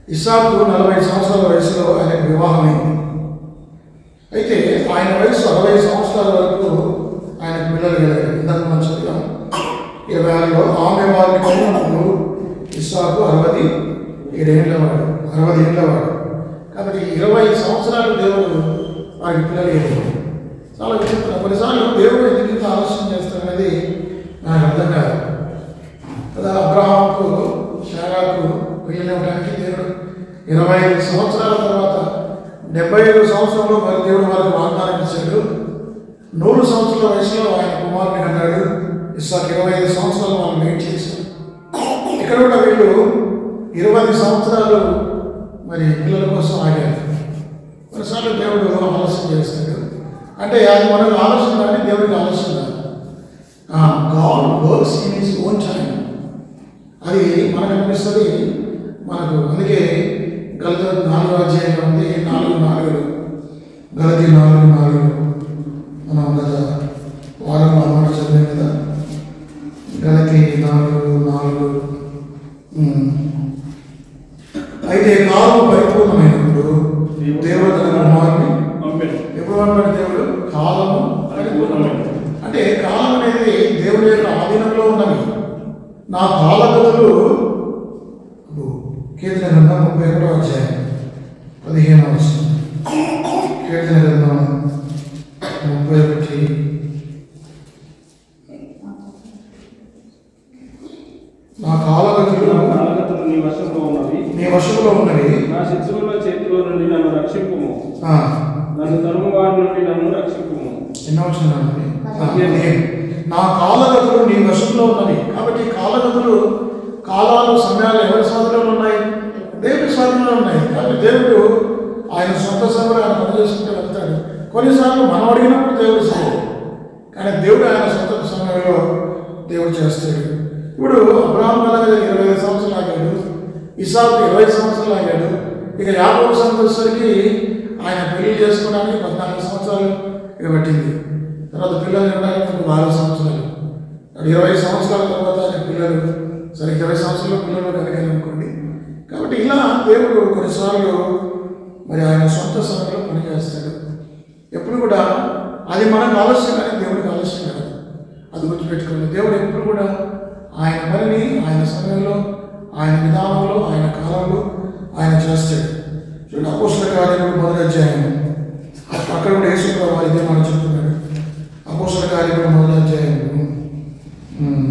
ఇసాకు నలభై సంవత్సరాల వయసులో ఆయనకు వివాహమైంది అయితే ఆయన వయసు అరవై సంవత్సరాల వరకు ఆయన పిల్లలు కలిగారు ఇందాక మనం చదివాం ఇరవై ఆరులో ఆమె వారిని కన్నప్పుడు ఇస్సాకు అరవై ఏడేళ్ల వాడు అరవై ఏళ్ళ వాడు కాబట్టి ఇరవై సంవత్సరాలు దేవుడు వారికి పిల్లలు కలిగారు చాలా విచిత్రం కొన్నిసార్లు దేవుడు ఎందుకు ఇంత ఆలస్యం చేస్తాడనేది నాకు అర్థం కాదు కదా అబ్రహాంకు శారాకు పెళ్ళినడానికి దేవుడు ఇరవై ఐదు సంవత్సరాల తర్వాత డెబ్బై ఐదు సంవత్సరంలో మరి దేవుడు వారికి వాగ్దానం ఇచ్చాడు నూరు సంవత్సరాల వయసులో ఆయన కుమారుని కన్నాడు ఇస్సాకు ఇరవై ఐదు సంవత్సరాలు వాళ్ళు వెయిట్ చేశారు ఇక్కడ కూడా వీళ్ళు ఇరవై ఐదు సంవత్సరాలు మరి పిల్లల కోసం ఆగారు కొన్నిసార్లు దేవుడు ఆలస్యం చేస్తాడు అంటే అది మనకు ఆలస్యం కానీ దేవుడికి ఆలస్యం కాదు God works in his own time అది మనకు అనిపిస్తుంది మనకు అందుకే గలత నాలుగు అధ్యాయం ఉంది నాలుగు నాలుగు గలతి నాలుగు నాలుగు మనం గత వారంలో అన్నమాట చదివాం కదా గలతి నాలుగు నాలుగు ఉమ్. అయితే కాలం పరిపూర్ణమైనప్పుడు దేవుడు తన కుమారుని పంపాడు ఎప్పుడు అన్నాడు దేవుడు కాలము పరిపూర్ణమైనది. అంటే కాలం అనేది దేవుడి యొక్క ఆధీనంలో ఉన్నవి నా కాలగతులు ఇప్పుడు కీర్తన గ్రంథం ముప్పై ఒకటో అధ్యాయం పదిహేనవ వచనం కీర్తన గ్రంథం ముప్పై ఒకటి నా కాలగతులు నా కాలగతులు నీ వశంలో ఉన్నవి నీ వశంలో ఉన్నవి నా శత్రువుల చేతిలో నుండి నన్ను రక్షింపుము ఆ, నన్ను తరుము వారి నుండి నన్ను రక్షింపుము ఎన్నో వచ్చిందండి నా కాలగతులు నీ వశంలో ఉన్నవి కాబట్టి కాలగతులు కాలాలు సమయాలు ఎవరి స్వాధీనంలో ఉన్నాయి దేవుడి స్వాధీనంలో ఉన్నాయి కాబట్టి దేవుడు ఆయన సొంత సమయంలో ఆయన పని చేసుకుంటూ వెళ్తాడు కొన్నిసార్లు మనం అడిగినప్పుడు దేవుడు చేయడు కానీ దేవుడు ఆయన సొంత సమయంలో దేవుడు చేస్తాడు ఇప్పుడు అబ్రాహం అలాగే ఇరవై ఐదు సంవత్సరాలు ఆగాడు ఇసాకు ఇరవై సంవత్సరాలు ఆగాడు ఇక యాభై సంవత్సరాలకి ఆయన పెళ్లి చేసుకోవడానికి పద్నాలుగు సంవత్సరాలు ఇక పట్టింది తర్వాత పిల్లలు ఉండడానికి ఒక నాలుగు సంవత్సరాలు అక్కడ ఇరవై సంవత్సరాల తర్వాత ఆయన పిల్లలు సరే ఇరవై సంవత్సరాల పిల్లలు కలిగారు అనుకోండి కాబట్టి ఇలా దేవుడు కొన్నిసార్లు మరి ఆయన సొంత సమయంలో పనిచేస్తాడు ఎప్పుడు కూడా అది మనకు ఆలస్యం కానీ దేవుడికి ఆలస్యం కాదు అది గుర్తుపెట్టుకోండి దేవుడు ఎప్పుడు కూడా ఆయన పనిని ఆయన సమయంలో ఆయన విధానంలో ఆయన కాలంలో ఆయన చేస్తాడు చూడండి అపోసల కార్యములు మొదటి అధ్యాయం అక్కడ కూడా యేసుప్రభు వారు ఇదే మనం చెప్తున్నాడు అపోసల కార్యములు మొదటి అధ్యాయం ఉమ్,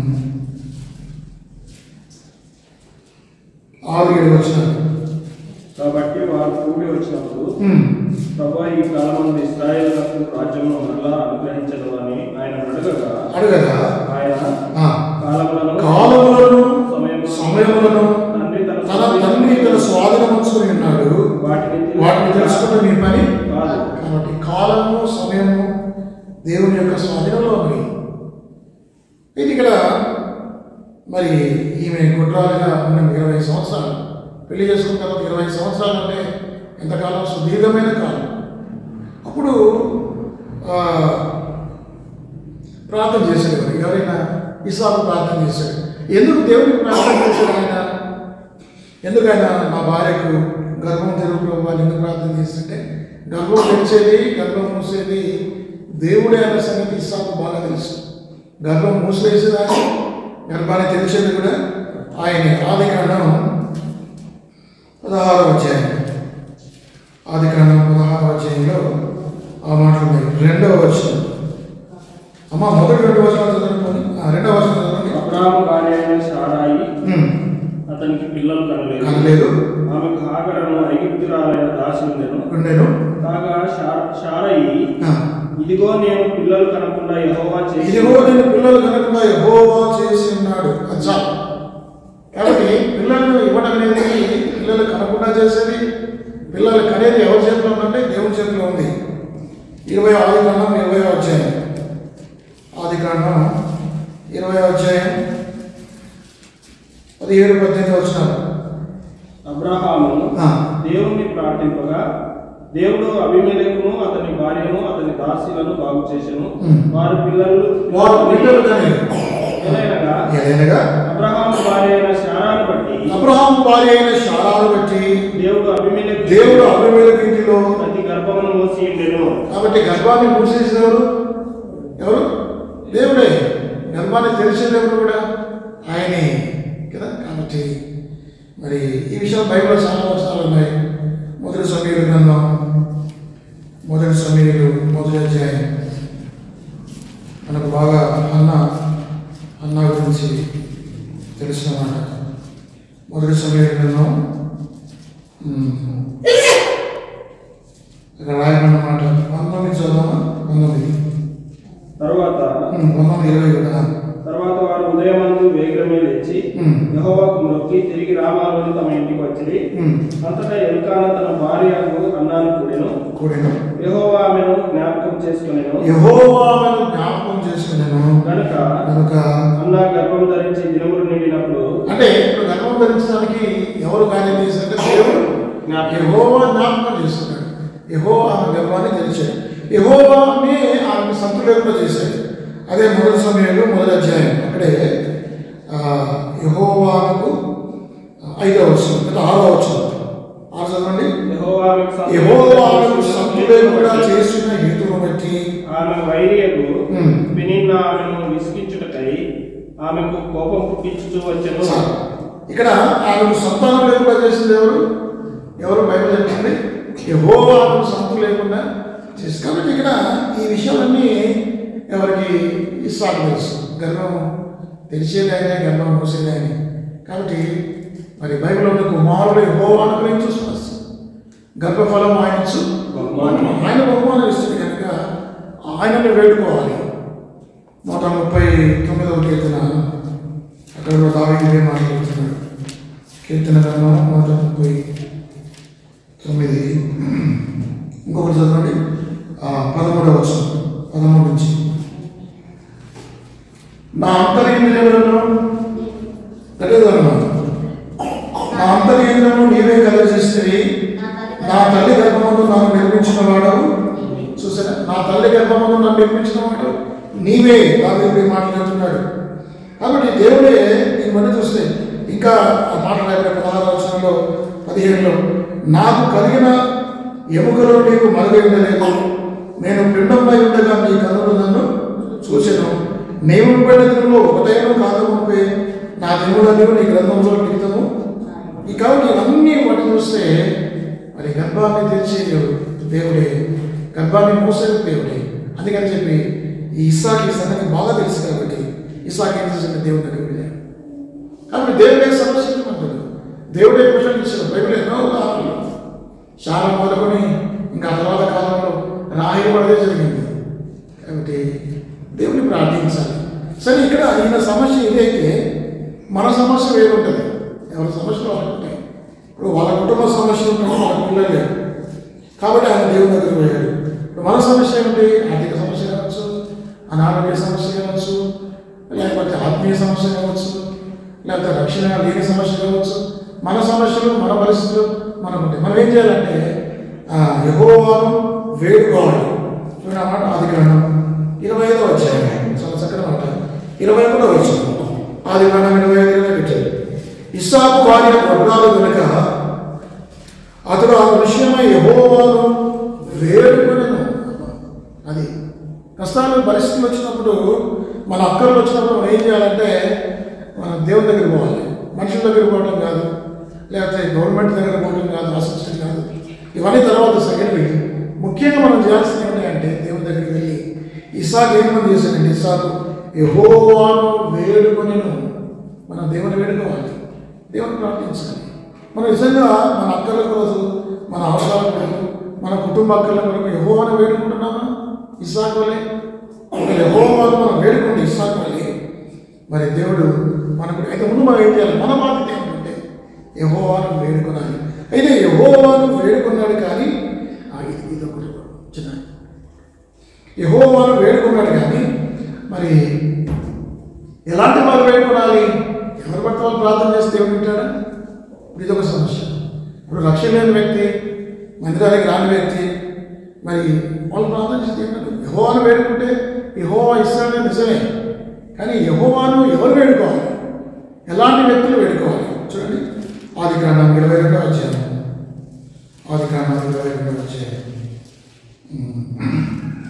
ఆరు ఏడు వచ్చినారు కాబట్టి వారు కూడి వచ్చినప్పుడు ఉమ్, ప్రభా ఈ కాలమంది ఇస్రాయేళ్లకు రాజ్యమును మరలా అనుగ్రహించదు అని ఆయన అడగగా అడగదా ఆయన ఆ, కాలములను కాలములను సమయములను సమయములను తండ్రి తన తన తండ్రి తన స్వాధీనమంచుకుని ఉన్నాడు వాటిని వాటిని తెలుసుకుంటే మీ పని కాదు కాబట్టి కాలము సమయము దేవుని యొక్క స్వాధీనంలో ఉంది ఇది ఇక్కడ మరి ఈమె కుట్రాలుగా ఉన్న ఇరవై సంవత్సరాలు పెళ్లి చేసుకున్న తర్వాత ఇరవై సంవత్సరాలు అంటే ఎంతకాలం సుదీర్ఘమైన కాలం అప్పుడు ఆ, ప్రార్థన చేసేవారు ఎవరైనా ఇస్లాం ప్రార్థన చేశాడు ఎందుకు దేవుడికి ప్రార్థన చేశాడు ఆయన ఎందుకు ఆయన మా భార్యకు గర్భం తెరుపు వాళ్ళు ఎందుకు ప్రార్థన చేస్తుంటే గర్భం తెరిచేది గర్భం మూసేది దేవుడే అన్న సంగతి ఇస్సాకు బాగా తెలుసు గర్భం మూసివేసేది ఆయన గర్భాన్ని తెరిచేది కూడా ఆయన ఆది కాండం పదహారు అధ్యాయం ఆది కాండం పదహారు అధ్యాయంలో ఆ మాటలు ఉన్నాయి రెండవ వచనం అమ్మ మొదటి రెండు వచనాలు చదవండి ఆ రెండవ వచనం చదవండి అబ్రాహాము భార్య అయిన సారాయి ఉమ్, అతనికి పిల్లలు కనలేదు కనలేదు ఆమెకు హాగరను ఐగుప్తురాలైన దాసి ఉండెను ఉండేను కాగా షా- షారయి ఆ, ఇదిగో నేను పిల్లలు కనకుండా యెహోవా చేసి ఇదిగో నేను పిల్లలు కనుక యెహోవా చేసి ఉన్నాడు అది చాలు కాబట్టి పిల్లలను ఇవ్వడం అనేది పిల్లలు కనకుండా చేసేది పిల్లలు కనేది ఎవరి చేతిలో ఉందంటే దేవుని చేతిలో ఉంది ఇరవై ఆది కాండం ఇరవై అధ్యాయం ఆది కాండం ఇరవై అధ్యాయం పదిహేడు పద్దెనిమిది వచ్చినారు అబ్రహాము ఆ. దేవుణ్ణి ప్రార్థింపగా దేవుడు అభిమేలకును అతని భార్యను అతని దాసీలను బాగు చేసెను ఉమ్. వారి పిల్లలు వారు పిల్లలు కానీ ఏలైనగా ఏదైనగా అబ్రహాము భార్య అయిన శారాను బట్టి అబ్రహాం భార్య అయిన శారాను బట్టి దేవుడు అభిమేలకి దేవుడు అభిమేలకు ఇంటిలో ప్రతి గర్భమును మోసి ఉండెను కాబట్టి గర్భాన్ని మూసేసిన ఎవరు ఎవరు దేవుడే గర్భాన్ని తెలిసిన ఎవరు కూడా ఆయనే కదా కాబట్టి మరి ఈ విషయం బైబిల్లో చాలా వచనాలు ఉన్నాయి మొదటి సమీరు గ్రంథం మొదటి సమీరు మొదటి అధ్యాయం మనకు బాగా అన్న అన్న గురించి తెలిసిన మాట మొదటి సమీరు గ్రంథం ఉమ్, ఇక్కడ రాయబడిన మాట పంతొమ్మిది చదవమా పంతొమ్మిది తరువాత ఉమ్, పంతొమ్మిది ఇరవై కూడా తర్వాత వారు ఉదయమందు వేగమే లేచి ఉమ్, యెహోవాకు మొక్కి తిరిగి రామాలోని తమ ఇంటికి వచ్చి ఉమ్, అంతటా ఎల్కాన తన భార్యకు అన్నాను కూడెను కూడాను యెహోవా ఆమెను జ్ఞాపకం చేసుకునేను యెహోవాను జ్ఞాపకం చేసుకున్నాను కనుక కనుక అన్న గర్భం ధరించి దినములు నిండినప్పుడు అంటే ఇప్పుడు గర్భం ధరించడానికి ఎవరు కార్యం చేశారంటే దేవుడు జ్ఞాపకం యహోవా జ్ఞాపకం చేస్తున్నాడు యహోవా ఆమె గర్భాన్ని తెరిచాడు యహోవానే ఆమెను సంతు లేకుండా చేశాడు అదే మొదటి సమయంలో మొదటి అధ్యాయం అక్కడే ఆ, యెహోవాకు ఐదవ వచ్చిన అంటే ఆరో వచ్చిన ఆరు చదవండి యెహోవా ఆమెకు సంతు యహోవా ఆమెకు సంతు లేకుండా చేసిన హేతువును బట్టి ఆమె వైరియకు ఉమ్. వినిన్న ఆమెను విసిగించుటకై ఆమెకు కోపం పుట్టించుతూ వచ్చెను చాలు. ఇక్కడ ఆమెకు సంతానం లేకుండా చేసింది ఎవరు ఎవరు బైబిల్ చెప్తుంది యహోవా ఆమెకు సంతం లేకుండా చేసి కాబట్టి ఇక్కడ ఈ విషయాలన్నీ ఎవరికి ఇస్సాకు తెలుసు గర్భం తెలిసేది ఆయనే గర్భం మూసేది ఆయనే కాబట్టి మరి బైబిల్లో ఉన్న కుమారుడు యహోవా అనుగ్రహించు స్వస్థ గర్భఫలం ఆయనచ్చు బహుమానం. ఆయన బహుమానం ఇస్తుంది కనుక ఆయనని వేడుకోవాలి నూట ముప్పై తొమ్మిదవ కీర్తన అక్కడ కూడా దావీదే మాట్లాడుతున్నాడు కీర్తన గ్రంథం నూట ముప్పై తొమ్మిది ఇంకొకటి చదవండి ఆ, పదమూడవ వచనం పదమూడు నుంచి నా అంతరింద్రియములను గట్టిదన్నా నా అంతరింద్రియము నీవే కలగజేస్తే నా తల్లి గర్భమందు నన్ను నిర్మించిన వాడవు చూసారా నా తల్లి గర్భమందు నన్ను నిర్మించిన వాడు నీవే దావీదు మాట్లాడుతున్నాడు కాబట్టి దేవుడే దీన్ని బట్టి చూస్తే ఇంకా ఆ మాట రాయబడిన పదహారు వచనంలో పదిహేనులో నాకు కలిగిన ఎముకలో నీకు మరుగై ఉండలేదు నేను పిండంపై ఉండగా నీ కనులు నన్ను చూచెను నేను పెట్టడంలో ఒకటైనా కాకముంపే నా దేవుడని నీ గ్రంథంలో లిఖితము ఈ కాబట్టి ఇవన్నీ వాటి చూస్తే మరి గర్భాన్ని తెరిచే దేవుడు దేవుడే గర్భాన్ని మూసేది దేవుడే అందుకని చెప్పి ఈ ఇస్సాకి ఈ సంగతి బాగా తెలుసు కాబట్టి ఇస్సాకి ఏం చేసిన దేవుడి దగ్గరికి వెళ్ళాడు కాబట్టి దేవుడే సమస్యమంటాడు దేవుడే ప్రశ్నించాడు బైబిల్ ఎన్నో ఉదాహరణలు చాలా మొదలుకొని ఇంకా తర్వాత కాలంలో రాయి పడదే జరిగింది కాబట్టి దేవుని ప్రార్థించాలి సరే ఇక్కడ ఈయన సమస్య ఇదైతే మన సమస్య వేరుంటుంది ఎవరి సమస్యలు వాళ్ళకు ఉంటాయి ఇప్పుడు వాళ్ళ కుటుంబ సమస్యలు ఉంటాయి వాళ్ళ పిల్లలు లేరు కాబట్టి ఆయన దేవుని దగ్గరికి పోయాడు ఇప్పుడు మన సమస్య ఏమిటి ఆర్థిక సమస్య కావచ్చు అనారోగ్య సమస్య కావచ్చు లేకపోతే ఆత్మీయ సమస్య కావచ్చు లేకపోతే రక్షణ లేని సమస్య కావచ్చు మన సమస్యలు మన పరిస్థితులు మనకు ఉంటాయి మనం ఏం చేయాలంటే ఆ, యెహోవాను వేడుకోవాలి చూడండి ఆ మాట ఆది గ్రంథం ఇరవై ఐదో వచ్చాయి చాలా చక్కని మాట ఇరవై ఒకటో వచ్చాయి ఆది గ్రంథం ఇరవై ఐదు ఇరవై పెట్టారు ఇస్సాకు భార్య గొడ్రాలు కనుక అతడు ఆ విషయమై యహోవాను వేడుకొనెను అది కష్టాలు పరిస్థితులు వచ్చినప్పుడు మన అక్కర్లు వచ్చినప్పుడు మనం ఏం చేయాలంటే మనం దేవుని దగ్గర పోవాలి మనుషుల దగ్గర పోవడం కాదు లేకపోతే గవర్నమెంట్ దగ్గర పోవడం కాదు ఆశించడం కాదు ఇవన్నీ తర్వాత సెకండరీ ముఖ్యంగా మనం చేయాల్సింది ఏంటి అంటే దేవుని దగ్గరికి వెళ్ళి ఇసాకు ఏం పని చేశాడంటే ఇసాకు యహోవాను వేడుకొనెను మనం దేవుని వేడుకోవాలి దేవుని ప్రార్థించాలి మనం నిజంగా మన అక్కల కొరకు మన అవసరాల కొరకు మన కుటుంబ అక్కల కొరకు యహోవాను వేడుకుంటున్నామా ఇస్సాకు వలె ఒక యహోవాను మనం వేడుకుంటే ఇస్సాకు వలె మరి దేవుడు మనకు అయితే ముందు మనం ఏం చేయాలి మన బాధ్యత ఏంటంటే యహోవాను వేడుకున్నాను అయితే యహోవాను వేడుకున్నాడు కానీ ఆ, ఇది ఇది ఒకటి చిన్న యహోవాను వేడుకున్నాడు కానీ మరి ఎలాంటి వాళ్ళు వేడుకోవాలి ఎవరు పడితే వాళ్ళు ప్రార్థన చేస్తే ఏమి వింటాడా ఇది ఒక సమస్య ఇప్పుడు రక్షణ లేని వ్యక్తి మందిరానికి రాని వ్యక్తి మరి వాళ్ళు ప్రార్థన చేస్తే ఏమిటంటే యహోవాను వేడుకుంటే యహోవా ఇస్తాడని నిజమే కానీ యహోవాను ఎవరు వేడుకోవాలి ఎలాంటి వ్యక్తులు వేడుకోవాలి చూడండి ఆది కాండం ఇరవై రెండో అధ్యాయం ఆది కాండం ఇరవై రెండో అధ్యాయం ఉమ్.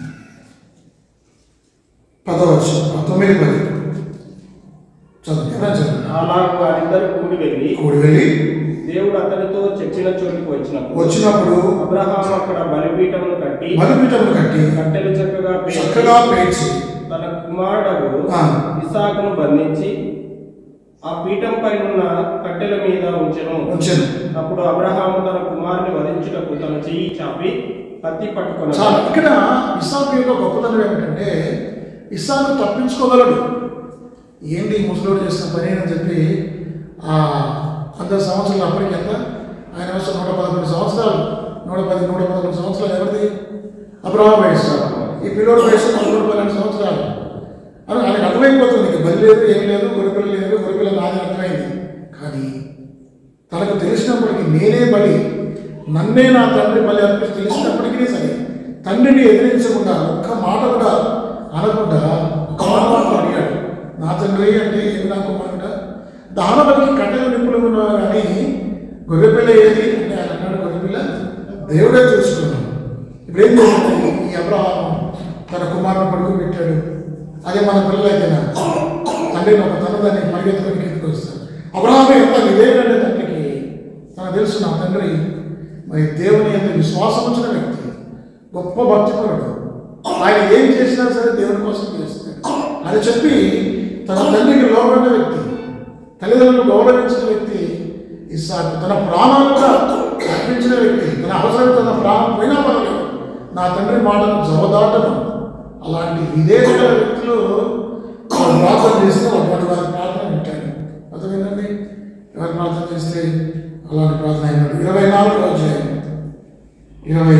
పదవచ్చు తొమ్మిది పది చదువు ఎవరైనా చదువు అలాగూ వారిద్దరు కూడి వెళ్ళి కూడి వెళ్ళి దేవుడు అతనితో చచ్చిన చోటికి వచ్చినప్పుడు వచ్చినప్పుడు అబ్రహాం అక్కడ బలిపీఠమును కట్టి బలిపీఠం కట్టి కట్టెలు చక్కగా పేర్చి చక్కగా పేర్చి తన కుమారుడు ఆ. ఇసాకును బంధించి ఆ పీఠం పైన ఉన్న కట్టెల మీద ఉంచెను వచ్చాను అప్పుడు అబ్రహాము తన కుమారుని వధించుటకు తన చెయ్యి చాపి కత్తి పట్టుకున్నాడు చాలా ఇక్కడ ఇస్సాకు యొక్క గొప్పతనం ఏమిటంటే ఇస్సాకు తప్పించుకోగలడు ఏంటి ఈ ముసలోడు చేసిన పని అని చెప్పి ఆ వంద సంవత్సరాలు అప్పటికి ఎంత ఆయన వయసు నూట పదకొండు సంవత్సరాలు నూట పది నూట పదకొండు సంవత్సరాలు ఎవరిది అబ్రహం వయసు ఈ పిల్లోడు వయసు నూట పన్నెండు సంవత్సరాలు అని ఆయనకు అర్థమైపోతుంది ఇక బలి లేదు ఏం లేదు గొరిపిల్ల లేదు గొరిపిల్ల నాది అర్థమైంది కానీ తనకు తెలిసినప్పటికీ నేనే బలి నన్నే నా తండ్రి బలి అర్పించి తెలిసినప్పటికీ సరే తండ్రిని ఎదిరించకుండా ఒక్క మాట కూడా అనకుండా ఒక మాట మాత్రం అడిగాడు నా తండ్రి అంటే ఏమి నా కుమారుడా దానబలికి కట్టెలు నిప్పులు ఉన్నారు కానీ గొర్రెపిల్ల ఏది అంటే ఆయన అన్నాడు గొర్రెపిల్ల దేవుడే చూసుకున్నాడు ఇప్పుడు ఏం చేసింది ఈ అబ్రహాము తన కుమారుని పడుకోబెట్టాడు అదే మన పిల్లలైతేనా తండ్రిని ఒక తన దాన్ని పరిగెత్తుకొని కిందకి వస్తాడు అబ్రహాము ఎంత విధేయుడంటే తండ్రికి తనకు తెలుసు నా తండ్రి మరి దేవుని ఎంత విశ్వాసం వచ్చిన వ్యక్తి గొప్ప భక్తిపరుడు ఆయన ఏం చేసినా సరే దేవుని కోసం చేస్తాడు అని చెప్పి తన తండ్రికి లోబడిన వ్యక్తి తల్లిదండ్రులు గౌరవించిన వ్యక్తి ఇస్సాకు తన ప్రాణాలు కూడా అర్పించిన వ్యక్తి తన అవసరం తన ప్రాణం పోయినా పర్వాలేదు నా తండ్రి మాటను జవదాటను అలాంటి విధేయత వ్యక్తులు వారు ప్రార్థన చేస్తే అటువంటి వారి ప్రార్థన వింటాడు అర్థమైందండి ఎవరు ప్రార్థన చేస్తే అలాంటి ప్రార్థన అయినాడు ఇరవై నాలుగు అధ్యాయం ఇరవై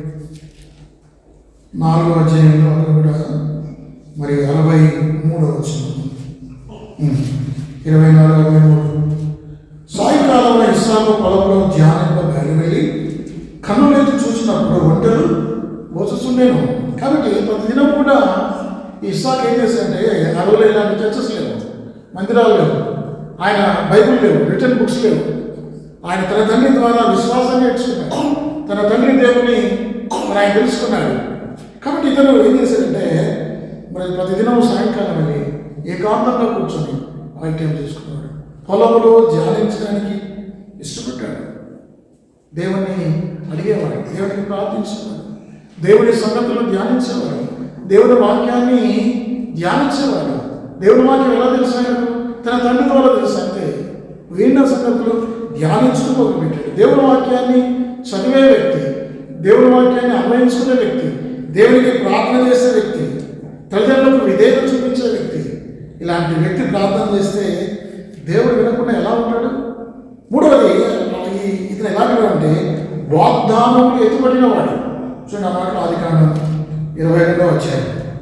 నాలుగో అధ్యాయంలో అక్కడ కూడా మరి అరవై మూడో వచ్చింది ఇరవై నాలుగు అరవై మూడు సాయంకాలంలో ఇస్లాము పొలంలో ధ్యానంలో బయలువెళ్ళి కన్నులెత్తి చూసినప్పుడు ఒంటలు మోసుస్తుండేను కాబట్టి ప్రతిదినం కూడా ఈ ఇస్సాక్ ఏం చేశాడంటే ఆ రోజుల్లో ఇలాంటి చర్చస్ లేవు మందిరాలు లేవు ఆయన బైబిల్ లేవు రిటర్న్ బుక్స్ లేవు ఆయన తన తండ్రి ద్వారా విశ్వాసాన్ని నేర్చుకున్నాడు తన తండ్రి దేవుని మరి ఆయన తెలుసుకున్నాడు కాబట్టి ఇతను ఏం చేశాడంటే మరి ప్రతిదినం సాయంకాలం వెళ్ళి ఏకాంతంగా కూర్చొని వాక్యం చేసుకున్నాడు పొలంలో ధ్యానించడానికి ఇష్టపడ్డాడు దేవుణ్ణి అడిగేవాడు దేవునికి ప్రార్థించేవాడు దేవుని సంగతులను ధ్యానించేవాడు దేవుని వాక్యాన్ని ధ్యానించేవాడు దేవుని వాక్యం ఎలా తెలుసు ఆయనకు తన తండ్రి ద్వారా తెలుసు అంతే విన్న సంగతులు ధ్యానించుకు మొదలుపెట్టాడు దేవుని వాక్యాన్ని చదివే వ్యక్తి దేవుని వాక్యాన్ని అన్వయించుకునే వ్యక్తి దేవునికి ప్రార్థన చేసే వ్యక్తి తల్లిదండ్రులకు విధేయత చూపించే వ్యక్తి ఇలాంటి వ్యక్తి ప్రార్థన చేస్తే దేవుడు వినకుండా ఎలా ఉంటాడు మూడవది ఈ ఇతను ఎలాంటివి అంటే వాగ్దానములు ఎత్తుపడిన వాడు చూడండి ఆ మాటలు ఆది కాండం ఇరవై రెండో వచ్చాయి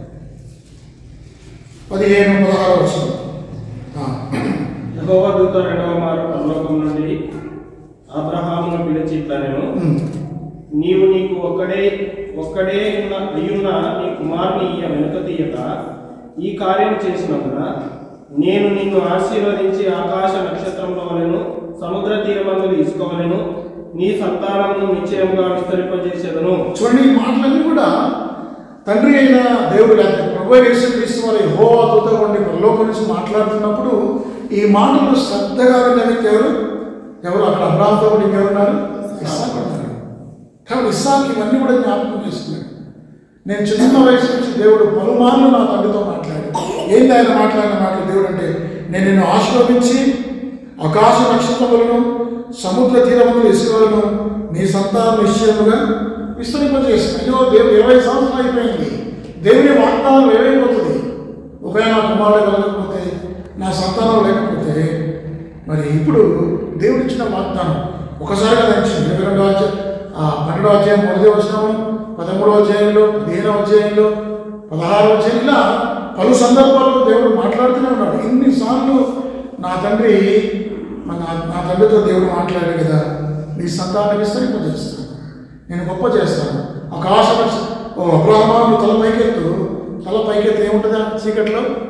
పదిహేను పదహారు వచ్చింది యెహోవా దూత రెండవ మారు పరలోకం నుండి అబ్రహామును పిలిచి ఇట్లా నేను నీవు నీకు ఒక్కడే ఒక్కడే ఉన్న అయ్యున్న నీ కుమారుని ఈయ వెనుక తీయక ఈ కార్యం చేసినందున నేను నిన్ను ఆశీర్వదించి ఆకాశ నక్షత్రంలో వలెను సముద్ర తీరమందులు ఇసుకోవలను నీ సంతానమును నిశ్చయంగా విస్తరింపజేసేదను చూడండి ఈ మాటలన్నీ కూడా తండ్రి అయిన దేవుడు లేకపోతే ప్రభు యేసు క్రీస్తు వారి హోవాతో ఉండి పరలోకం నుంచి మాట్లాడుతున్నప్పుడు ఈ మాటలు శ్రద్ధగా విన్న వ్యక్తి ఎవరు ఎవరు అక్కడ అబ్రాహంతో కూడా ఇంకెవరున్నారు ఇస్సాకు ఉన్నారు కాబట్టి ఇస్సాకు ఇవన్నీ కూడా జ్ఞాపకం చేసుకున్నాడు నేను చిన్న వయసు నుంచి దేవుడు పలుమార్లు నా తండ్రితో మాట్లాడు ఏంటి ఆయన మాట్లాడిన మాటలు దేవుడు అంటే నేను నిన్ను ఆశీర్వదించి ఆకాశ నక్షత్రములను సముద్ర తీరములు ఇసుకలను నీ సంతానం నిశ్చయముగా విస్తరింపజేసిన అయ్యో దేవుడు ఇరవై సంవత్సరాలు అయిపోయింది దేవుని వాగ్దానం ఏమైపోతుంది ఒకవేళ నా కుమారుడు కలగకపోతే నా సంతానం లేకపోతే మరి ఇప్పుడు దేవుడు ఇచ్చిన వాగ్దానం ఒకసారి కదా ఇచ్చింది ఇరవై రెండో అధ్యాయం ఆ పన్నెండో అధ్యాయం మొదటి వచ్చినాము పదమూడో అధ్యాయంలో పదిహేనో అధ్యాయంలో పదహారో అధ్యాయం ఇలా పలు సందర్భాల్లో దేవుడు మాట్లాడుతూనే ఉన్నాడు ఇన్నిసార్లు నా తండ్రి మన నా తండ్రితో దేవుడు మాట్లాడాడు కదా నీ సంతానం విస్తరింపజేస్తాను నేను గొప్ప చేస్తాను ఆకాశ ఓ అబ్రహ్మా నువ్వు తల పైకెత్తు తల పైకెత్తు ఏముంటుందా చీకట్లో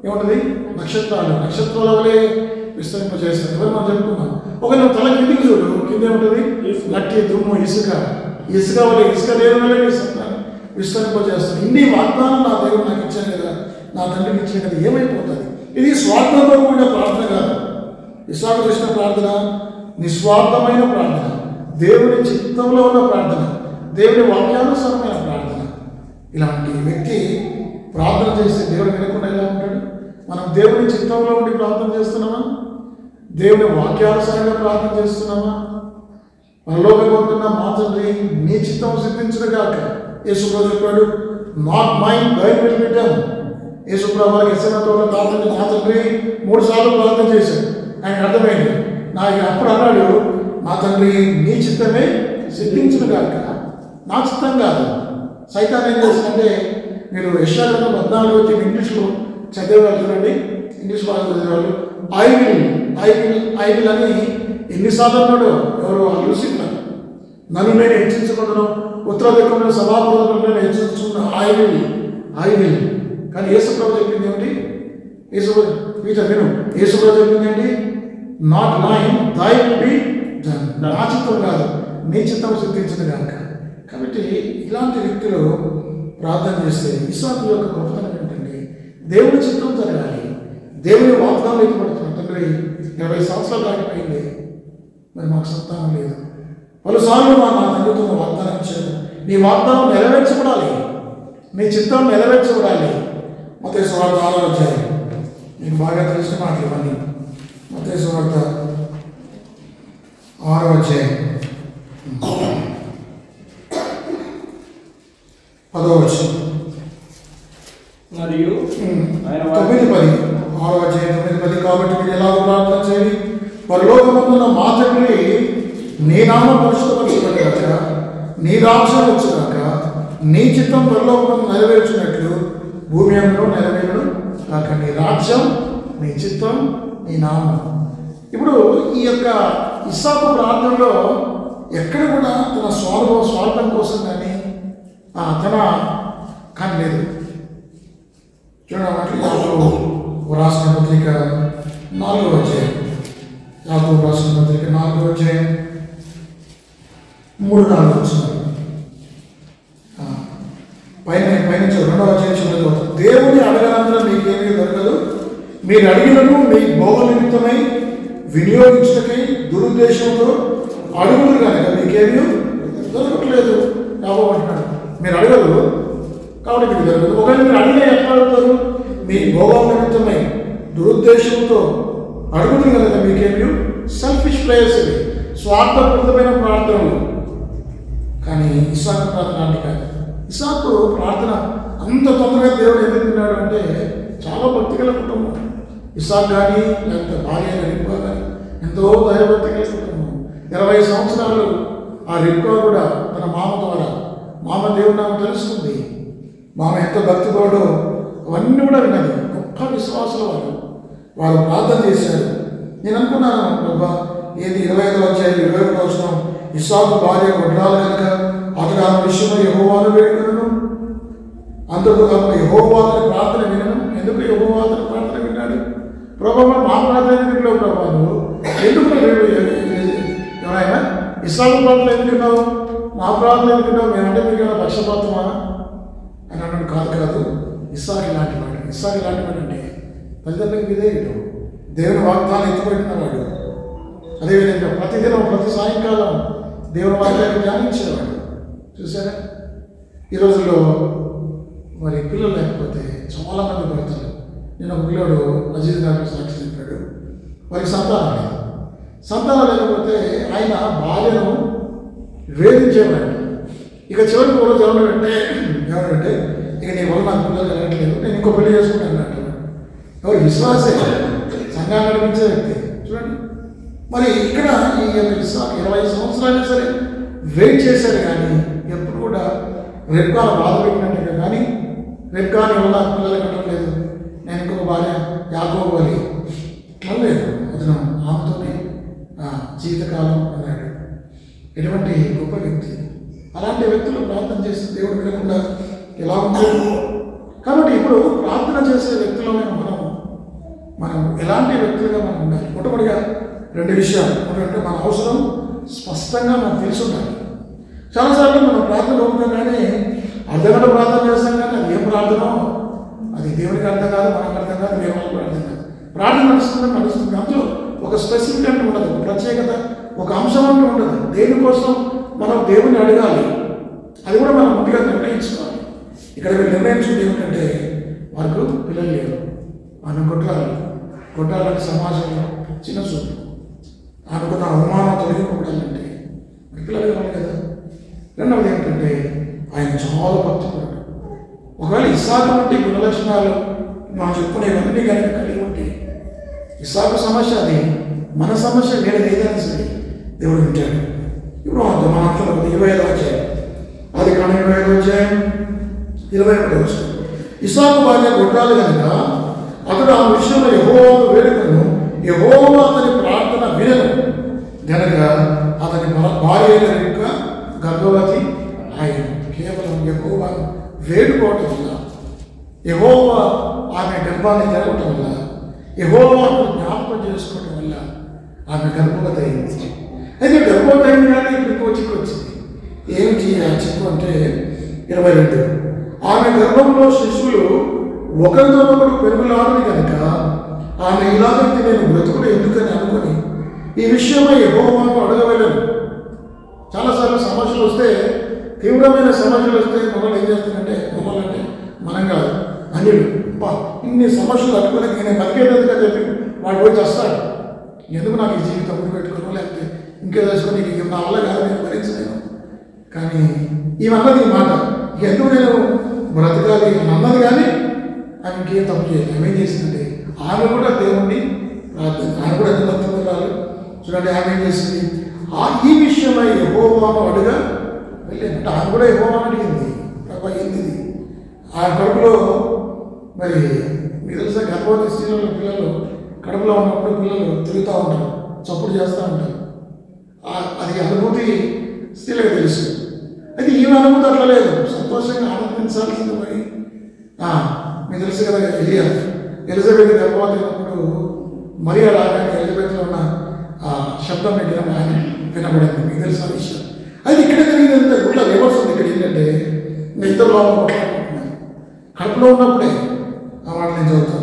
ఏముంటుంది నక్షత్రాలు నక్షత్రాల వలె విస్తరింపజేస్తారు ఎవరు మనం చెప్పుకున్నాం ఒక నువ్వు తల కిందికి చూడు కింద ఏముంటుంది ఇసుక. మట్టి దుమ్ము ఇసుక ఇసుక వల్ల ఇసుక దేవుని వల్ల విస్తరింప- విస్తరింపజేస్తాను ఇన్ని వాగ్దానం నా దేవుడు నాకు ఇచ్చాను కదా నా తండ్రికి ఇచ్చాను కదా ఏమైపోతుంది ఇది స్వార్థంతో కూడిన ప్రార్థన కాదు విశ్వాస చేసిన ప్రార్థన నిస్వార్థమైన ప్రార్థన దేవుని చిత్తంలో ఉన్న ప్రార్థన దేవుని వాక్యానుసారమైన ప్రార్థన ఇలాంటి వ్యక్తి ప్రార్థన చేస్తే దేవుడు వినకుండా ఎలా ఉంటాడు మనం దేవుని చిత్తంలో ఉండి ప్రార్థన చేస్తున్నామా దేవుని వాక్యానుసారంగా ప్రార్థన చేస్తున్నామా మనలోకి పొందుతున్న మా తండ్రి నీ చిత్తం సిద్ధించడుగాక యేసుప్రభు చెప్పాడు not mind thy will be done యేసుప్రభు వారికి ఎస్ఎంతో ప్రార్థన మా తండ్రి మూడు సార్లు ప్రార్థన చేశాడు ఆయన అర్థమైంది నాకు అప్పుడు అన్నాడు మా తండ్రి నీ చిత్తమే సిద్ధించడుగాక నా చిత్తం కాదు సైతాన్ ఏం చేస్తుందంటే మీరు యశాగ్రంథం పద్నాలుగు వచ్చి ఇంగ్లీష్లో చదివేవాళ్ళు చూడండి ఇంగ్లీష్ భాష చదివేవాళ్ళు I will I will I will అని ఎన్నిసార్లు అన్నాడు ఎవరు లూసిఫర్ నన్ను నేను హెచ్చించుకుంటున్నాను ఉత్తర దిక్కున సభాపతులను నేను హెచ్చించుకున్నాను ఐ విల్ ఐ విల్ కానీ యేసుప్రభు చెప్పింది ఏమిటి యేసు పీటర్ విను యేసుప్రభు చెప్పింది ఏంటి not mine thy will be done నా చిత్తం కాదు నీ చిత్తం సిద్ధించింది కనుక కాబట్టి ఇలాంటి వ్యక్తులు ప్రార్థన చేస్తే విశ్వాసం యొక్క గొప్పతనం ఏంటంటే దేవుని చిత్తం జరగాలి దేవుని వాగ్దానం ఎత్తుపడుతున్నాం తండ్రి ఇరవై సంవత్సరాలు దాటిపోయింది మరి మాకు సంతానం లేదు పలుసార్లు మా నా తండ్రితో నువ్వు వాగ్దానం ఇచ్చాను నీ వాగ్దానం నెరవేర్చబడాలి నీ చిత్తం నెరవేర్చబడాలి మత వార్త ఆరో అధ్యాయం మీకు బాగా తెలిసిన మాటలు ఇవన్నీ మత వార్త ఆరో అధ్యాయం పదో వచ్చింది మరియు ఆయన తొమ్మిది పది ఆరో అధ్యాయం తొమ్మిది పది కాబట్టి మీరు ఎలా ప్రార్థన చేయండి పరలోకమందున్న మా తండ్రి నీ నామ పరిశుద్ధపరచబడగాక నీ రాజ్యం వచ్చాక నీ చిత్తం పరలోకమందు నెరవేర్చినట్లు భూమి అందులో నెరవేరడు కాక నీ రాజ్యం నీ చిత్తం నీ నామం ఇప్పుడు ఈ యొక్క ఇస్సాకు ప్రార్థనలో ఎక్కడ కూడా తన స్వార్థం స్వార్థం కోసం కానీ ఆ, తన కానీ లేదు చూడమంటే యాకోబు రాసిన పత్రిక నాలుగో అధ్యాయం యాకోబు రాసిన పత్రిక నాలుగో అధ్యాయం మూడు నాలుగు వచ్చినారు పైన పైన రెండవ అధ్యాయం చివరి చదువుతాను. దేవుని అడగనందున మీకేమీ దొరకదు మీరు అడిగినను మీ భోగ నిమిత్తమై వినియోగించటకై దురుద్దేశంతో అడుగులు కనుక మీకేమీ దొరకట్లేదు కాబోమంటున్నాడు మీరు అడగదు కాబట్టి మీకు దొరకదు ఒకవేళ మీరు అడిగిన ఎట్లా అడుగుతారు మీ భోగం నిమిత్తమై దురుద్దేశంతో అడుగుతుంది కనుక మీకేమీ సెల్ఫిష్ ప్లేయర్స్ ఇవి స్వార్థపూరితమైన ప్రార్థనలు కానీ ఇసాకు ప్రార్థన అంటే కాదు ఇసాకు ప్రార్థన అంత తొందరగా దేవుడు ఎందుకు విన్నాడు అంటే చాలా భక్తి గల కుటుంబం ఇసాక్ కానీ లేకపోతే భార్య అయిన రిప్కా కానీ ఎంతో దైవభక్తి గల కుటుంబం ఇరవై సంవత్సరాలు ఆ రిప్కా కూడా తన మామ ద్వారా మామ దేవుడు నాకు తెలుసుకుంది మామ ఎంత భక్తిపరుడో అవన్నీ కూడా విన్నది గొప్ప విశ్వాసుల వారు వారు ప్రార్థన చేశారు నేను అనుకున్నాను ప్రభా ఏది ఇరవై ఐదు వచ్చాయి ఇరవై ఒకటి వచ్చిన ఇస్సాకు భార్య గొడ్రాలు కనుక అతడు ఆమె విషయంలో యహోవాను వేడుకను అంతకు కాకుండా యహోవాతని ప్రార్థన వినను ఎందుకు యహోవాతని ప్రార్థన విన్నాడు ప్రభావ మా ప్రార్థన ఎందుకు వినలేవు ప్రభా నువ్వు ఎందుకు ఎవరైనా ఇస్లాం ప్రార్థన ఎందుకు విన్నావు మా ప్రార్థన ఎందుకు విన్నావు మేమంటే మీకు ఏమైనా పక్షపాతమా అని అన్నాడు కాదు కాదు ఇస్సాక్ ఇలాంటి వాడు ఇస్సాక్ ఇలాంటి వాడు అంటే తల్లిదండ్రులకు విధేయుడు దేవుని వాగ్దానం ఎత్తుపెట్టిన వాడు అదేవిధంగా ప్రతిదినం ప్రతి సాయంకాలం దేవుని వాక్యాన్ని ధ్యానించేవాడు చూసారా ఈ రోజుల్లో మరి పిల్లలు లేకపోతే చాలా మంది భర్తలు నేను ఒక పిల్లడు అజీజ్ గారికి సాక్షి చెప్పాడు వారికి సంతానం లేదు సంతానం లేకపోతే ఆయన భార్యను వేధించేవాడు ఇక చివరికి ఒక రోజు ఎవరంటే ఎవరంటే ఇక నీ వల్ల నాకు పిల్లలు కలగట్లేదు నేను ఇంకో పెళ్లి చేసుకుంటాను అన్నట్టు ఎవరు విశ్వాసే సంఘాన్ని నడిపించే వ్యక్తి చూడండి మరి ఇక్కడ ఈ యొక్క విశ్వాస ఇరవై సంవత్సరాలు సరే వెయిట్ చేశాడు కానీ ఎప్పుడు కూడా రెప్కాను బాధ పెట్టినట్టుగా కానీ రెప్కాని వల్ల పిల్లలు కట్టలేదు నేను ఇంకొక భార్య యాకోబోలి లేదు అతను ఆమెతోనే ఆ, జీవితకాలం అన్నాడు ఎటువంటి గొప్ప వ్యక్తి అలాంటి వ్యక్తులు ప్రార్థన చేస్తే దేవుడు వినకుండా ఎలా ఉంటాడు కాబట్టి ఇప్పుడు ప్రార్థన చేసే వ్యక్తులమైన మనం మనం ఎలాంటి వ్యక్తులుగా మనం ఉండాలి మొట్టమొదటిగా రెండు విషయాలు ఒకటంటే మన అవసరం స్పష్టంగా మనకు తెలిసి ఉండాలి చాలాసార్లు మనం ప్రార్థన అవుతాం కానీ అర్ధగంట ప్రార్థన చేస్తాం కానీ అది ఏం ప్రార్థనో అది దేవునికి అర్థం కాదు మనకు అర్థం కాదు వేరే వాళ్ళకి కూడా అర్థం కాదు ప్రార్థన నడుస్తుందని నడుస్తుంది అందులో ఒక స్పెసిఫిక్ అంటూ ఉండదు ఒక ప్రత్యేకత ఒక అంశం అంటూ ఉండదు దేనికోసం మనం దేవుని అడగాలి అది కూడా మనం ముందుగా నిర్ణయించుకోవాలి ఇక్కడ వీళ్ళు నిర్ణయించుకుంటే ఏమిటంటే వారికి పిల్లలు లేరు మనం కొట్టాలి కొట్టాలని సమాజంలో చిన్న చూపు అనుకున్న అవమానం తొలగిపోవడాలంటే మరి పిల్లలు కావాలి కదా రెండవది ఏంటంటే ఆయన చాలా భక్తిపరుడు ఒకవేళ ఇసాకు వంటి గుణలక్షణాలు మనం చెప్పుకునేవన్నీ కనుక కలిగి ఉంటే ఇసాకు సమస్య అది మన సమస్య వేరే ఏదైనా సరే దేవుడు వింటాడు ఇప్పుడు మన మనతో ఇరవై ఐదు వచ్చాయి అది కానీ ఇరవై ఐదు వచ్చాయి ఇరవై ఒకటి వచ్చాయి ఇసాకు భార్య కొట్టాలి కనుక అతడు ఆ విషయంలో యహోవా వేడుకను యహోవా అతని ప్రార్థన వినను గనక అతని భా- భార్య అయిన యొక్క గర్భవతి ఆయన కేవలం యహోవా వేడుకోవటం వల్ల యహోవా ఆమె గర్భాన్ని తెరవటం వల్ల యహోవాను జ్ఞాపకం చేసుకోవటం వల్ల ఆమె గర్భవతి అయింది అయితే గర్భవతి అయింది కానీ ఇప్పుడు ఇంకో చిక్కు వచ్చింది ఏమిటి ఆ చిక్కు అంటే ఇరవై రెండు ఆమె గర్భంలో శిశువులు ఒకరితో ఒకరు పెరుగులాడని కనుక ఆమె ఇలాగైతే నేను బ్రతుకుడు ఎందుకని అనుకుని ఈ విషయమై యహోవాను అడగవలను చాలాసార్లు సమస్యలు వస్తే తీవ్రమైన సమస్యలు వస్తే మమ్మల్ని ఏం చేస్తుందంటే మమ్మల్ని అంటే మనం కాదు అన్యులు అబ్బా ఇన్ని సమస్యలు తట్టుకుని నేను బతికేదందుకు అని చెప్పి వాడు పోయి చేస్తాడు ఎందుకు నాకు ఈ జీవితం ముందు పెట్టుకోను లేకపోతే ఇంకే చేసుకొని నీకు నా వల్ల కాదు నేను భరించలేను కానీ ఈమెన్నది ఈ మాట ఎందుకు నేను బ్రతకాలి అని అన్నది కానీ ఆమె ఇంకేం తప్పు చేయలేదు ఆమె ఏం చేసిందంటే ఆమె కూడా దేవుణ్ణి ప్రార్థన ఆమె కూడా ఎంత భక్తురాలు చూడండి ఆమె ఏం చేసింది ఆ ఈ విషయమై యహోవాను అడుగా వెళ్ళానంటే ఆమె కూడా యహోవాను అడిగింది ప్రభా ఏంది ఇది? ఆ కడుపులో మరి మీకు తెలుసా గర్భవతి స్త్రీల పిల్లలు కడుపులో ఉన్నప్పుడు పిల్లలు తిరుగుతూ ఉంటారు చప్పుడు చేస్తూ ఉంటారు ఆ- అది అనుభూతి స్త్రీలకు తెలుసు అయితే ఈమె అనుభూతి అట్లా లేదు సంతోషంగా ఆనందించాల్సింది మరి ఆ, మీకు తెలుసు కదా ఎలియా ఎలిజబెత్ గర్భవతి అయినప్పుడు మరియా రాగానే ఎలిజబెత్లో ఉన్న ఆ శబ్దం వినడం ఆయన వినబడింది మీకు తెలుసు ఆ విషయం అది ఇక్కడ జరిగిందంటే గుట్ల రివర్స్ ఉంది ఇక్కడ ఏంటంటే ఇంకా ఇద్దరు లోపల కొట్లాడుకుంటున్నారు కడుపులో ఉన్నప్పుడే ఆ మాట నేను చదువుతాను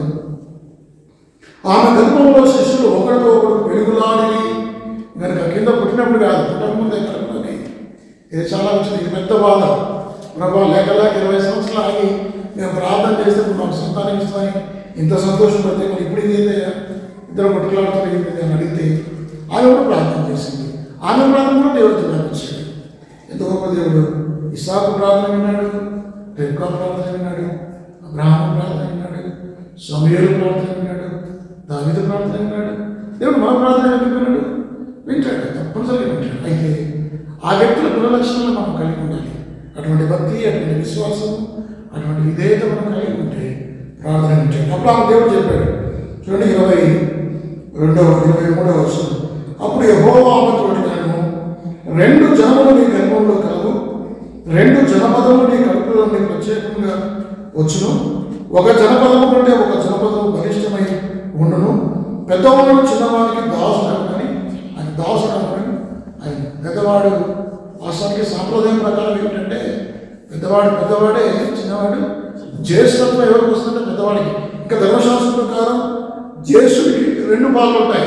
ఆమె గర్భంలో శిష్యులు ఒకరితో ఒకరు పెరుగులాడి కనుక కింద పుట్టినప్పుడు కాదు పుట్టక ముందే కడుపులోనే ఇది చాలా వచ్చింది ఇది పెద్ద బాధ ప్రభా లేక లేక ఇరవై సంవత్సరాలు ఆగి మేము ప్రార్థన చేస్తే ఇప్పుడు మాకు సంతానం ఇస్తామని ఇంత సంతోషపడితే మరి ఇప్పుడు ఇది ఏంటయ్యా ఇద్దరు కొట్టులాడుతూ ఏంటి అని అడిగితే ఆమె కూడా ప్రార్థన చేసింది ఆమె ప్రార్థన కూడా దేవుడు జవాబిచ్చాడు ఎంత గొప్ప దేవుడు ఇసాకు ప్రార్థన విన్నాడు రెబ్కా ప్రార్థన విన్నాడు అబ్రాహ్మ ప్రార్థన విన్నాడు సమయలు ప్రార్థన విన్నాడు దావిద ప్రార్థన విన్నాడు దేవుడు మన ప్రార్థన ఎందుకు విన్నాడు వింటాడు తప్పనిసరిగా వింటాడు అయితే ఆ వ్యక్తుల గుణలక్షణాలు మనం కలిగి ఉండాలి అటువంటి భక్తి అటువంటి విశ్వాసం అటువంటి విధేయత మనం కలిగి ఉంటే ప్రార్థన వింటాడు అప్పుడు ఆ దేవుడు చెప్పాడు చూడండి ఇరవై రెండవ ఇరవై మూడవ వర్షం అప్పుడు యహోవా ఆమెతో నేను రెండు జనములు నీ గర్భంలో కలవు రెండు జనపదములు నీ కడుపులో నీ ప్రత్యేకంగా వచ్చును ఒక జనపదము కంటే ఒక జనపదము బలిష్టమై ఉండును పెద్దవాడు చిన్నవాడికి దాసుడు అని ఆయన దాసుడు అని ఆయన పెద్దవాడు వాస్తవానికి సాంప్రదాయం ప్రకారం ఏమిటంటే పెద్దవాడు పెద్దవాడే చిన్నవాడు జ్యేష్ఠత్వం ఎవరికి వస్తుందంటే పెద్దవాడికి ఇంకా ధర్మశాస్త్రం ప్రకారం జ్యేష్ఠుడికి రెండు పాలు ఉంటాయి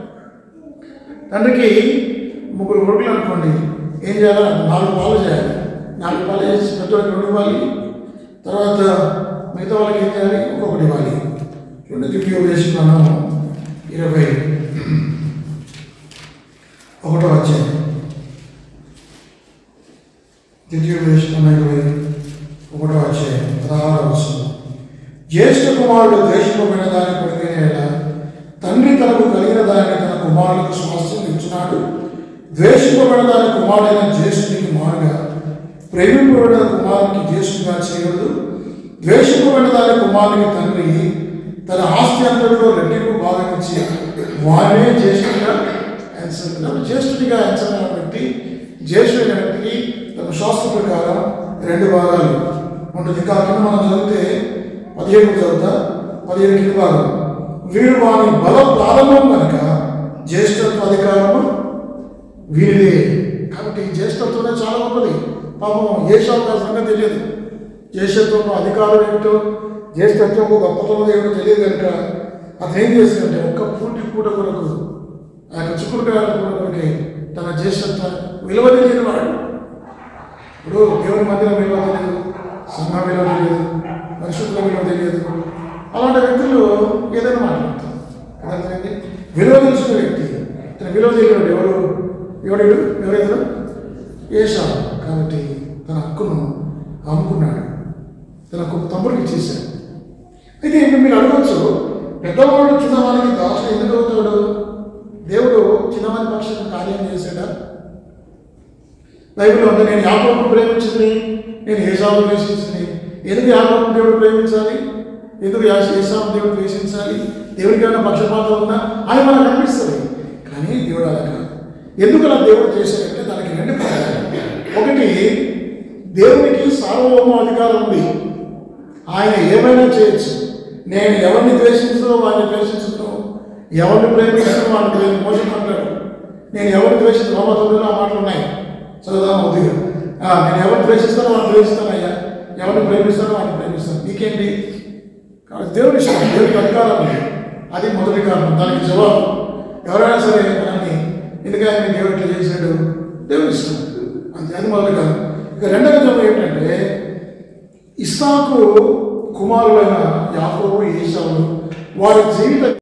తండ్రికి ముగ్గురు కొడుకులు అనుకోండి ఏం చేయాలి నాలుగు పాలు చేయాలి నాలుగు పాలు చేసి పెద్దవాడికి రెండు ఇవ్వాలి తర్వాత మిగతా వాళ్ళకి ఏం చేయాలి ఒక్కొక్కటి ఇవ్వాలి చూడండి దివ్యోపదేశం మనం ఇరవై ఒకటో వచ్చాయి దివ్యోపదేశం మనం ఇరవై ఒకటో వచ్చాయి పదహారో వస్తుంది జ్యేష్ఠ కుమారుడు ద్వేషింపబడిన దాన్ని పొడిగిన తండ్రి తనకు కలిగిన దానిని తన కుమారులకు స్వాస్థ్యం ఇచ్చినాడు ద్వేషింపబడిన దాని కుమారుడైన జ్యేష్ఠునికి మారుగా ప్రేమింపబడిన కుమారునికి జ్యేష్ఠుగా చేయకూడదు ద్వేషింపబడిన దాని కుమారునికి తండ్రి తన ఆస్తి అంతటిలో రెట్టింపు భాగం ఇచ్చి వారినే జ్యేష్ఠుడిగా ఎంచుకున్నాడు జ్యేష్ఠుడిగా ఎంచబడిన వ్యక్తి జ్యేష్ఠుడైన వ్యక్తికి తన శాస్త్ర ప్రకారం రెండు భాగాలు ఉంటుంది ఇంకా కింద మనం చదివితే పదిహేడు చదువుతా పదిహేడు కింద భాగం వీడు వాని బల ప్రారంభం కనుక జ్యేష్ఠత్వ అధికారము వీరిదే కాబట్టి ఈ జ్యేష్ఠత్వమే చాలా గొప్పది పాపం ఏషావు ఆ సంగతి తెలియదు జ్యేష్ఠత్వం అధికారం ఏమిటో జ్యేష్ఠత్వం గొప్పతనం ఏమిటో తెలియదు కనుక అతను ఏం చేసిందంటే ఒక్క పూటి పూట కొరకు ఆ యొక్క చిక్కుడుకాయల పూట కొరకే తన జ్యేష్ఠత్వ విలువ తెలియని వాడు ఇప్పుడు దేవుని మందిరం విలువ తెలియదు సంఘ విలువ తెలియదు పరిశుద్ధుల విలువ తెలియదు అలాంటి వ్యక్తులు ఏదైనా మాట్లాడతారు అర్థమైంది విలువ తెలిసిన వ్యక్తి తన విలువ తెలియడు ఎవరు ఎవడు ఎవరైతే ఏషా కాబట్టి తన హక్కును అమ్ముకున్నాడు తన ఒక తమ్ముడికి ఇచ్చేశాడు అయితే ఇప్పుడు మీరు అడగచ్చు పెద్దవాడు చిన్నవాడికి దాసుడు ఎందుకు అవుతాడు దేవుడు చిన్నవాడి పక్షాన్ని కార్యం చేశాడా బైబిల్లో ఉంది నేను యాకోబును ప్రేమించింది నేను ఏసాను ద్వేషించింది ఎందుకు యాకోబును దేవుడు ప్రేమించాలి ఎందుకు ఏసాను దేవుడు ద్వేషించాలి దేవుడికి ఏమైనా పక్షపాతం ఉందా అని మనకు అనిపిస్తుంది కానీ దేవుడు అలా కాదు ఎందుకు అలా దేవుడు చేశాడంటే దానికి రెండు కారణాలు ఒకటి దేవునికి సార్వభౌమ అధికారం ఉంది ఆయన ఏమైనా చేయొచ్చు నేను ఎవరిని ద్వేషించదో వాడిని ద్వేషించను ఎవరిని ప్రేమించను వాడిని ప్రేమి మోసం అంటాడు నేను ఎవరిని ద్వేషించను రోమ తొమ్మిదిలో ఆ మాటలు ఉన్నాయి చదువుదాం ఉదయం నేను ఎవరిని ద్వేషిస్తానో వాడిని ద్వేషిస్తాను అయ్యా ఎవరిని ప్రేమిస్తానో వాడిని ప్రేమిస్తాను నీకేంటి కాబట్టి దేవుడి ఇష్టం దేవుడికి అధికారం ఉంది అది మొదటి కారణం దానికి జవాబు ఎవరైనా సరే మనల్ని ఎందుకని మీ దేవుడు ఇట్లా చేశాడు దేవుడి ఇష్టం అంతే అది మొదటి కారణం ఇక రెండవ జవాబు ఏంటంటే ఇస్సాకు కుమారులైన యాకోబు ఏసావులు వారి జీవిత